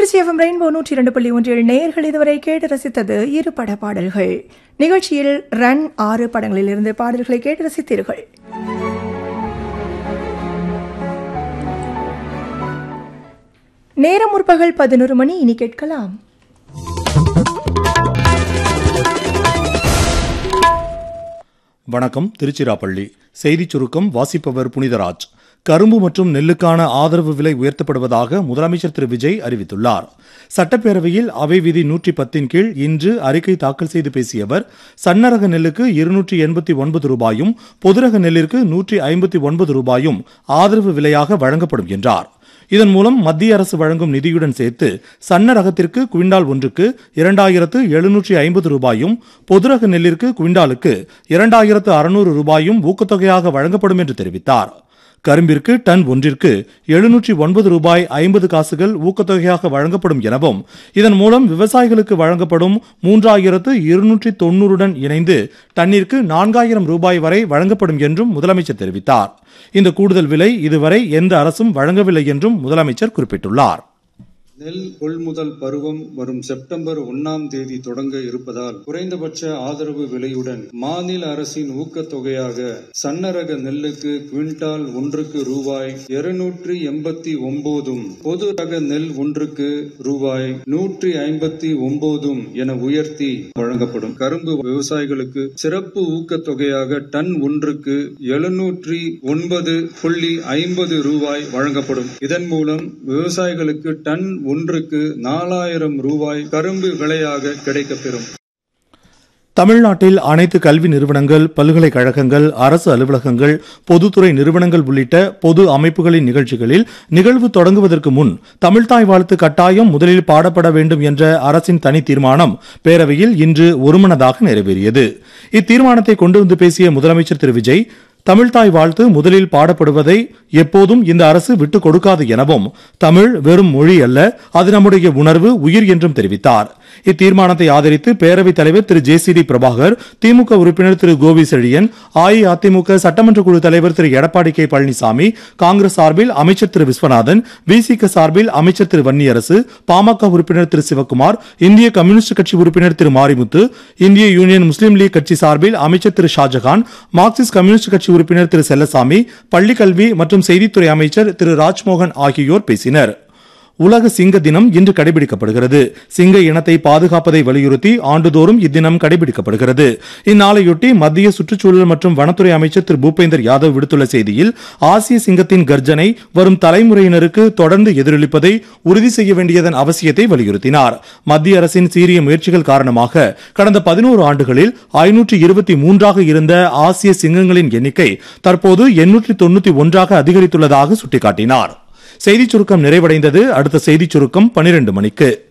Trichy FM rainbow நூற்றி இரண்டு புள்ளி ஒன்றில் நேயர்கள் இதுவரை கேட்டு ரசித்தது இரு பட பாடல்கள் நிகழ்ச்சியில் ரன் ஆறு படங்களிலிருந்து பாடல்களை கேட்டு ரசித்தீர்கள் நேரம் முற்பகல் பதினொரு மணி இனி கேட்கலாம் வணக்கம் திருச்சிராப்பள்ளி செய்திச் சுருக்கம் வாசிப்பவர் புனிதராஜ் கரும்பு மற்றும் நெல்லுக்கான ஆதரவு விலை உயர்த்தப்படுவதாக முதலமைச்சர் திரு விஜய் அறிவித்துள்ளார் சட்டப்பேரவையில் அவை விதி நூற்றி பத்தின் கீழ் இன்று அறிக்கை தாக்கல் செய்து பேசிய அவர் சன்னரக நெல்லுக்கு இருநூற்றி எண்பத்தி ஒன்பது ரூபாயும் பொதுரக நெல்லிற்கு நூற்றி ஐம்பத்தி ஒன்பது ரூபாயும் ஆதரவு விலையாக வழங்கப்படும் என்றார் இதன் மூலம் மத்திய அரசு வழங்கும் நிதியுடன் சேர்த்து சன்ன ரகத்திற்கு குவிண்டால் ஒன்றுக்கு இரண்டாயிரத்து எழுநூற்றி ஐம்பது ரூபாயும் பொதுரக நெல்லிற்கு குவிண்டாலுக்கு இரண்டாயிரத்து அறுநூறு ரூபாயும் ஊக்கத்தொகையாக வழங்கப்படும் என்று தெரிவித்தார் கரும்பிற்கு டன் ஒன்றிற்கு எழுநூற்றி ஒன்பது ரூபாய் ஐம்பது காசுகள் ஊக்கத்தொகையாக வழங்கப்படும் எனவும் இதன் மூலம் விவசாயிகளுக்கு வழங்கப்படும் மூன்றாயிரத்து இருநூற்றி தொன்னூறுடன் இணைந்து டன்னிற்கு நான்காயிரம் ரூபாய் வரை வழங்கப்படும் என்றும் முதலமைச்சர் தெரிவித்தார் இந்த கூடுதல் விலை இதுவரை எந்த அரசும் வழங்கவில்லை என்றும் முதலமைச்சர் குறிப்பிட்டுள்ளார் நெல் கொள்முதல் பருவம் வரும் செப்டம்பர் ஒன்னாம் தேதி தொடங்க இருப்பதால் குறைந்தபட்ச ஆதரவு விலையுடன் மாநில அரசின் ஊக்கத்தொகையாக சன்னரக நெல்லுக்கு குவிண்டால் ஒன்றுக்கு ரூபாய் இருநூற்றி எண்பத்தி ஒன்பதும் பொது ரக நெல் ஒன்றுக்கு ரூபாய் நூற்றி ஐம்பத்தி ஒன்பதும் என உயர்த்தி வழங்கப்படும் கரும்பு விவசாயிகளுக்கு சிறப்பு ஊக்கத்தொகையாக டன் ஒன்றுக்கு எழுநூற்றி ஒன்பது புள்ளி ஐம்பது ரூபாய் வழங்கப்படும் இதன் மூலம் விவசாயிகளுக்கு டன் ஒன்றுக்கு நாலாயிரம் ரூபாய் கரும்பு விலையாக கிடைக்கப்பெறும் தமிழ்நாட்டில் அனைத்து கல்வி நிறுவனங்கள் பல்கலைக்கழகங்கள் அரசு அலுவலகங்கள் பொதுத்துறை நிறுவனங்கள் உள்ளிட்ட பொது அமைப்புகளின் நிகழ்ச்சிகளில் நிகழ்வு தொடங்குவதற்கு முன் தமிழ்தாய் வாழ்த்து கட்டாயம் முதலில் பாடப்பட வேண்டும் என்ற அரசின் தனி தீர்மானம் பேரவையில் இன்று ஒருமனதாக நிறைவேறியது இத்தீர்மானத்தை கொண்டு வந்து பேசிய முதலமைச்சர் திரு விஜய் தமிழ்தாய் வாழ்த்து முதலில் பாடப்படுவதை எப்போதும் இந்த அரசு விட்டுக் கொடுக்காது எனவும் தமிழ் வெறும் மொழி அல்ல அது நம்முடைய உணர்வு உயிர் என்றும் தெரிவித்தார் இத்தீர்மானத்தை ஆதரித்து பேரவைத் தலைவர் Thiru J C D Prabhakar DMK உறுப்பினர் திரு கோவி செழியன் அஇஅதிமுக சட்டமன்ற குழு தலைவர் திரு எடப்பாடி கே பழனிசாமி காங்கிரஸ் சார்பில் அமைச்சர் திரு விஸ்வநாதன் விசிக சார்பில் அமைச்சர் திரு வன்னியரசு பாமக உறுப்பினர் திரு சிவக்குமார் இந்திய கம்யூனிஸ்ட் கட்சி உறுப்பினர் திரு மாரிமுத்து இந்திய யூனியன் முஸ்லீம் லீக் கட்சி சார்பில் அமைச்சர் திரு ஷாஜகான் மார்க்சிஸ்ட் கம்யூனிஸ்ட் கட்சி உறுப்பினர் திரு செல்லசாமி பள்ளிக்கல்வி மற்றும் செய்தித்துறை அமைச்சர் திரு ராஜ்மோகன் ஆகியோர் பேசினர் உலக சிங்க தினம் இன்று கடைபிடிக்கப்படுகிறது சிங்க இனத்தை பாதுகாப்பதை வலியுறுத்தி ஆண்டுதோறும் இத்தினம் கடைபிடிக்கப்படுகிறது இந்நாளையொட்டி மத்திய சுற்றுச்சூழல் மற்றும் வனத்துறை அமைச்சர் திரு பூபேந்தர் யாதவ் விடுத்துள்ள செய்தியில் ஆசிய சிங்கத்தின் கர்ஜனை வரும் தலைமுறையினருக்கு தொடர்ந்து எதிரொலிப்பதை உறுதி செய்ய வேண்டியதன் அவசியத்தை வலியுறுத்தினார் மத்திய அரசின் சீரிய முயற்சிகள் காரணமாக கடந்த பதினோரு ஆண்டுகளில் ஐநூற்றி இருபத்தி மூன்றாக இருந்த ஆசிய சிங்கங்களின் எண்ணிக்கை தற்போது எண்ணூற்றி தொண்ணூத்தி ஒன்றாக அதிகரித்துள்ளதாக சுட்டிக்காட்டினார் செய்திச் சுருக்கம் நிறைவடைந்தது அடுத்த செய்திச் சுருக்கம் பனிரெண்டு மணிக்கு